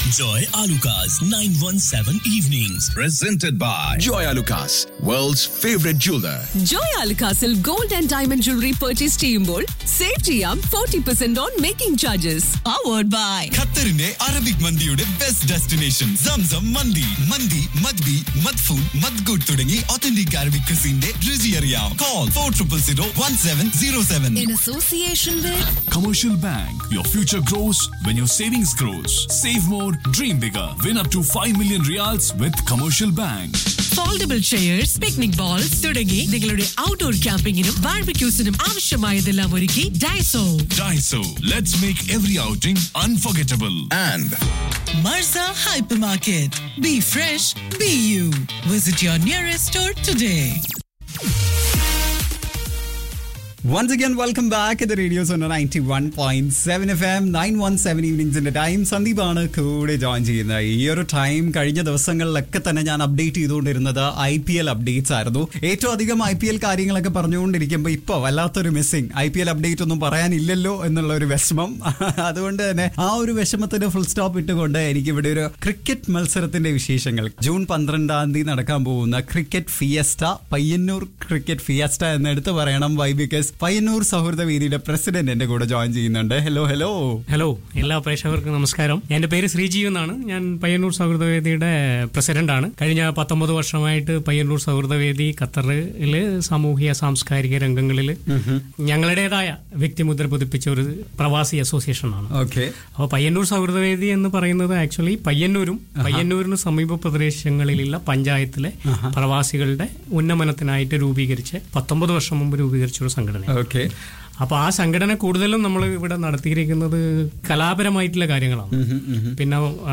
Joy Alukas, 917 Evenings. Presented by Joy Lucas, world's favorite jeweler. Joy അൽക്കാസിൽ gold and diamond jewellery purchase ചെയ്യുമ്പോൾ save ചെയ്യാം forty percent on making charges powered by ഖത്തറിന്റെ Arabic മന്തിയുടെ best destination Zamzam മന്തി മന്തി മദ്ബി മദ്ഫൂൻ മദ്ഗുഡ് തുടങ്ങി ഒത്തന്റിക് അറബിക് ക്രിസിന്റെ രുചി അറിയാം call four triple zero one seven zero seven in association with Commercial Bank. Your future grows when your savings grows. Save more, dream bigger. Win up to 5 million reals with Commercial Bank. Foldable chairs picnic bowls തുടങ്ങി നിങ്ങളുടെ outdoor ക്യാമ്പിങ്ങിനും ബാർബിക്യൂസിനും ആവശ്യമായതെല്ലാം ഒരുക്കി Daiso Daiso. Let's make every outing unforgettable. And Marza hyper market be fresh be you visit your nearest store today Once again, welcome back at the Radio Zone 91.7 FM 917 ഈവനിങ്സിന്റെ time സന്ദീപാണ് കൂടെ join ചെയ്യുന്നത് ഈ ഒരു time കഴിഞ്ഞ ദിവസങ്ങളിലൊക്കെ തന്നെ ഞാൻ അപ്ഡേറ്റ് ചെയ്തുകൊണ്ടിരുന്നത് ഐ പി എൽ അപ്ഡേറ്റ്സ് ആയിരുന്നു ഏറ്റവും അധികം ഐ പി എൽ കാര്യങ്ങളൊക്കെ പറഞ്ഞുകൊണ്ടിരിക്കുമ്പോൾ ഇപ്പോൾ വല്ലാത്തൊരു missing I P L update ഒന്നും പറയാനില്ലല്ലോ എന്നുള്ള ഒരു വിഷമം അതുകൊണ്ട് തന്നെ ആ ഒരു വിഷമത്തിന് ഫുൾ സ്റ്റോപ്പ് ഇട്ടുകൊണ്ട് എനിക്ക് ഇവിടെ ഒരു ക്രിക്കറ്റ് മത്സരത്തിന്റെ വിശേഷങ്ങൾ ജൂൺ പന്ത്രണ്ടാം തീയതി നടക്കാൻ പോകുന്ന cricket fiesta Payyanur cricket fiesta എന്ന് എടുത്ത് പറയണം വൈ ബിക്കോസ് പയ്യന്നൂർ സൗഹൃദ വേദിയുടെ പ്രസിഡന്റ് എന്റെ കൂടെ ജോയിൻ ചെയ്യുന്നുണ്ട് ഹലോ ഹലോ ഹലോ എല്ലാ പ്രേക്ഷകർക്കും നമസ്കാരം എന്റെ പേര് ശ്രീജീവ് എന്നാണ് ഞാൻ പയ്യന്നൂർ സൗഹൃദവേദിയുടെ പ്രസിഡന്റ് ആണ് കഴിഞ്ഞ പത്തൊമ്പത് വർഷമായിട്ട് പയ്യന്നൂർ സൗഹൃദവേദി ഖത്തറില് സാമൂഹിക സാംസ്കാരിക രംഗങ്ങളിൽ ഞങ്ങളുടേതായ വ്യക്തിമുദ്ര പതിപ്പിച്ച ഒരു പ്രവാസി അസോസിയേഷൻ ആണ് ഓക്കെ അപ്പോൾ പയ്യന്നൂർ സൗഹൃദവേദി എന്ന് പറയുന്നത് ആക്ച്വലി പയ്യന്നൂരും പയ്യന്നൂരിന് സമീപ പ്രദേശങ്ങളിലുള്ള പഞ്ചായത്തിലെ പ്രവാസികളുടെ ഉന്നമനത്തിനായിട്ട് രൂപീകരിച്ച് പത്തൊമ്പത് വർഷം മുമ്പ് രൂപീകരിച്ച ഒരു സംഘടനയാണ് ഓക്കെ അപ്പൊ ആ സംഘടന കൂടുതലും നമ്മൾ ഇവിടെ നടത്തിയിരിക്കുന്നത് കലാപരമായിട്ടുള്ള കാര്യങ്ങളാണ് പിന്നെ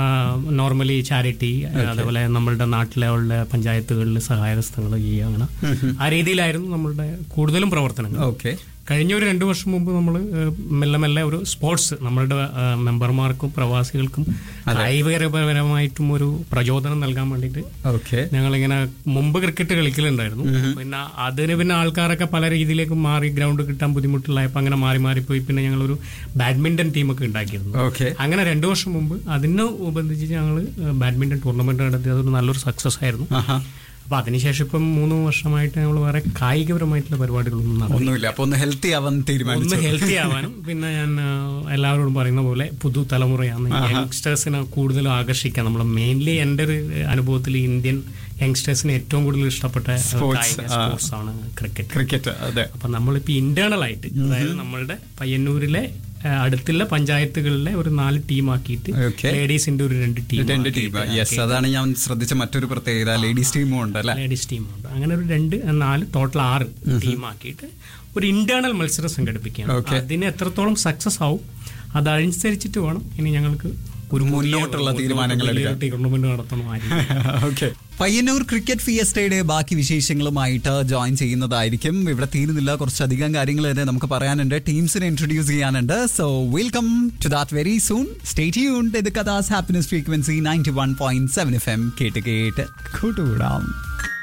നോർമലി ചാരിറ്റി അതേപോലെ നമ്മളുടെ നാട്ടിലെ ഉള്ള പഞ്ചായത്തുകളിൽ സഹായഹസ്തങ്ങൾ ചെയ്യുക അങ്ങനെ ആ രീതിയിലായിരുന്നു നമ്മളുടെ കൂടുതലും പ്രവർത്തനങ്ങൾ ഓക്കെ കഴിഞ്ഞ ഒരു രണ്ടു വർഷം മുമ്പ് നമ്മൾ മെല്ലെ മെല്ലെ ഒരു സ്പോർട്സ് നമ്മളുടെ ആ, മെമ്പർമാർക്കും പ്രവാസികൾക്കും കായികപരമായിട്ടും ഒരു പ്രചോദനം നൽകാൻ വേണ്ടിയിട്ട് ഓക്കെ ഞങ്ങളിങ്ങനെ മുമ്പ് ക്രിക്കറ്റ് കളിക്കലുണ്ടായിരുന്നു പിന്നെ അതിന് പിന്നെ ആൾക്കാരൊക്കെ പല രീതിയിലേക്ക് മാറി ഗ്രൗണ്ട് കിട്ടാൻ ബുദ്ധിമുട്ടുള്ളായപ്പോൾ അങ്ങനെ മാറി മാറിപ്പോയി പിന്നെ ഞങ്ങളൊരു ബാഡ്മിന്റൺ ടീമൊക്കെ ഉണ്ടാക്കിയിരുന്നു ഓക്കെ അങ്ങനെ രണ്ടു വർഷം മുമ്പ് അതിന് ഉപന്ധിച്ച് ഞങ്ങൾ ബാഡ്മിന്റൺ ടൂർണമെന്റ് നടത്തി അതൊരു നല്ലൊരു സക്സസ് ആയിരുന്നു ആഹാ അപ്പൊ അതിനുശേഷം ഇപ്പം മൂന്ന് വർഷമായിട്ട് ഞങ്ങൾ വേറെ കായികപരമായിട്ടുള്ള പരിപാടികളൊന്നും നടത്തി ഒന്നുമില്ല അപ്പൊ ഒന്ന് ഹെൽത്തി ആവാൻ ഒന്ന് തീരുമാനിച്ചു ഹെൽത്തി ആവാനും പിന്നെ ഞാൻ ആ, എല്ലാവരോടും പറയുന്ന പോലെ പുതുതലമുറയാണ് യങ്സ്റ്റേഴ്സിനെ കൂടുതൽ ആകർഷിക്കാൻ നമ്മൾ മെയിൻലി എൻ്റെ ഒരു അനുഭവത്തിൽ ഇന്ത്യൻ യങ്സ്റ്റേഴ്സിന് ഏറ്റവും കൂടുതൽ ഇഷ്ടപ്പെട്ട Sports, ആ. സ്പോർട്സ് ആണ് ക്രിക്കറ്റ് ക്രിക്കറ്റ് അതെ അപ്പൊ നമ്മളിപ്പോ ഇന്റേണൽ ആയിട്ട് അതായത് നമ്മളുടെ പയ്യന്നൂരിലെ ആ, അടുത്തുള്ള പഞ്ചായത്തുകളിലെ ഒരു നാല് ടീമാക്കിയിട്ട് Okay. ലേഡീസിന്റെ ഒരു രണ്ട് ടീം രണ്ട് ടീം യെസ് അതാണ് ഞാൻ ശ്രദ്ധിച്ച മറ്റൊരു പ്രത്യേകത ലേഡീസ് ടീമും ഉണ്ട് അല്ലെ ലേഡീസ് ടീമുണ്ട് അങ്ങനെ ഒരു രണ്ട് നാല് ടോട്ടൽ ആറ് ടീമാക്കിയിട്ട് ഒരു ഇന്റേണൽ മത്സരം സംഘടിപ്പിക്കുകയാണ് Okay. അതിന് എത്രത്തോളം സക്സസ് ആവും അതനുസരിച്ചിട്ട് വേണം ഇനി ഞങ്ങൾക്ക് ഒരു മുന്നോട്ടുള്ള തീരുമാനങ്ങൾ എടുക്കാൻ. ടൂർണമെന്റ് നടത്തണം ആ രീതിയിൽ. ഓക്കെ പയ്യന്നൂർ ക്രിക്കറ്റ് ഫിയസ്റ്റയുടെ ബാക്കി വിശേഷങ്ങളുമായിട്ട് ജോയിൻ ചെയ്യുന്നതായിരിക്കും ഇവിടെ തീരുന്നില്ല കുറച്ചധികം കാര്യങ്ങൾ തന്നെ നമുക്ക് പറയാനുണ്ട് ടീംസിനെ ഇൻട്രൊഡ്യൂസ് ചെയ്യാനുണ്ട് so welcome to that very soon stay tuned ഇത് കഥാസ് happiness frequency ninety one point seven F M കേട്ട് കേട്ട് കൂട്ടുകൂടാം